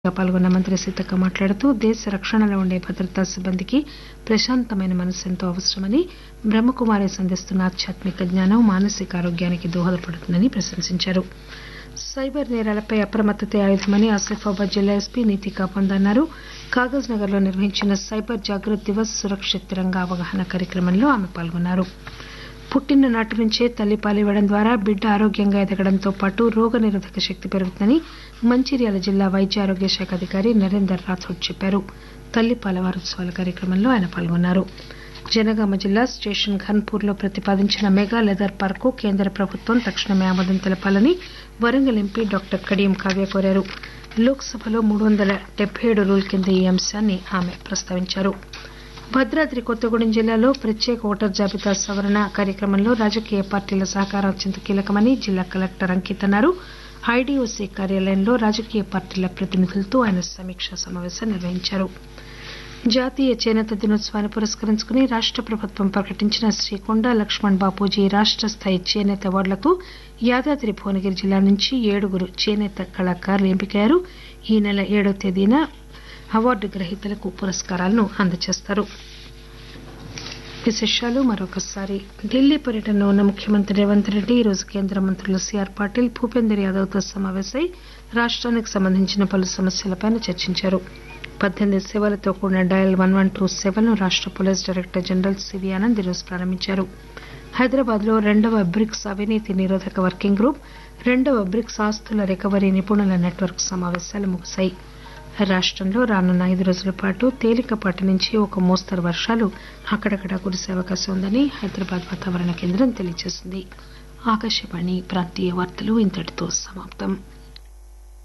గా పాల్గొన్న మంత్రి సీతక్క మాట్లాడుతూ దేశ రక్షణలో ఉండే భద్రతా సిబ్బందికి ప్రశాంతమైన మనసు ఎంతో అవసరమని బ్రహ్మకుమారీస్ అందిస్తున్న ఆధ్యాత్మిక జ్ఞానం మానసిక ఆరోగ్యానికి దోహదపడుతుందని ప్రశంసించారు సైబర్ నేరాలపై అప్రమత్తతే ఆయుధమని ఆసిఫాబాద్ జిల్లా ఎస్పీ నీతికా పంద్ అన్నారు కాగజ్ నగర్ లో నిర్వహించిన సైబర్ జాగృత్ దివస్ సురక్షిత్ తిరంగా అవగాహన కార్యక్రమంలో ఆమె పాల్గొన్నారు పుట్టిన నాటి నుంచే తల్లి పాలివ్వడం ద్వారా బిడ్డ ఆరోగ్యంగా ఎదగడంతో పాటు రోగ నిరోధక శక్తి పెరుగుతుందని మంచిర్యాల జిల్లా వైద్య ఆరోగ్య శాఖ అధికారి నరేందర్ రాథోడ్ చెప్పారు తల్లి పాల వారోత్సవాల కార్యక్రమంలో ఆయన పాల్గొన్నారు జనగామ జిల్లా స్టేషన్ ఘన్పూర్ లో ప్రతిపాదించిన మెగా లెదర్ పార్కు కేంద్ర ప్రభుత్వం తక్షణమే ఆమోదం తెలపాలని వరంగల్ ఎంపీ డాక్టర్ కడియం కావ్య కోరారు లోక్ సభలో మూడు వందల డెబ్బై ఏడు రూల్ కింద ఈ అంశాన్ని ఆమె ప్రస్తావించారు భద్రాద్రి కొత్తగూడెం జిల్లాలో ప్రత్యేక ఓటర్ జాబితా సవరణ కార్యక్రమంలో రాజకీయ పార్టీల సహకారం అత్యంత కీలకమని జిల్లా కలెక్టర్ అంకిత్ అన్నారు ఐడీఓసీ కార్యాలయంలో రాజకీయ పార్టీల ప్రతినిధులతో ఆయన సమీక్షా సమావేశం నిర్వహించారు జాతీయ చేనేత దినోత్సవాన్ని పురస్కరించుకుని రాష్ట ప్రభుత్వం ప్రకటించిన శ్రీ కొండా లక్ష్మణ్ బాపూజీ రాష్ట స్థాయి చేనేత అవార్డులకు యాదాద్రి భువనగిరి జిల్లా నుంచి ఏడుగురు చేనేత కళాకారులు ఎంపికయ్యారు ఈ నెల ఏడవ తేదీన అవార్డు గ్రహీతలకు పురస్కారాలను అందజేస్తారు విశేషాలు మరొకసారి ఢిల్లీ పర్యటనలో ఉన్న ముఖ్యమంత్రి రేవంత్ రెడ్డి ఈరోజు కేంద్ర మంత్రులు సిఆర్ పాటిల్ భూపేందర్ యాదవ్ తో సమావేశమై రాష్ట్రానికి సంబంధించిన పలు సమస్యలపై చర్చించారు పద్దెనిమిది సేవలతో కూడిన డయల్ వన్ వన్ టూ సేవలను రాష్ట police director general C V Anand ఈరోజు ప్రారంభించారు హైదరాబాద్ లో రెండవ బ్రిక్స్ అవినీతి నిరోధక వర్కింగ్ గ్రూప్ రెండవ బ్రిక్స్ ఆస్తుల రికవరీ నిపుణుల నెట్వర్క్ సమావేశాలు ముగిశాయి రాష్టంలో రానున్న ఐదు రోజుల పాటు తేలికపాటి నుంచి ఒక మోస్తరు వర్షాలు అక్కడక్కడా కురిసే అవకాశం ఉందని హైదరాబాద్ వాతావరణ కేంద్రం తెలియజేసింది ఆకాశవాణి ప్రాంతీయ వార్తలు ఇంతటితో సమాప్తం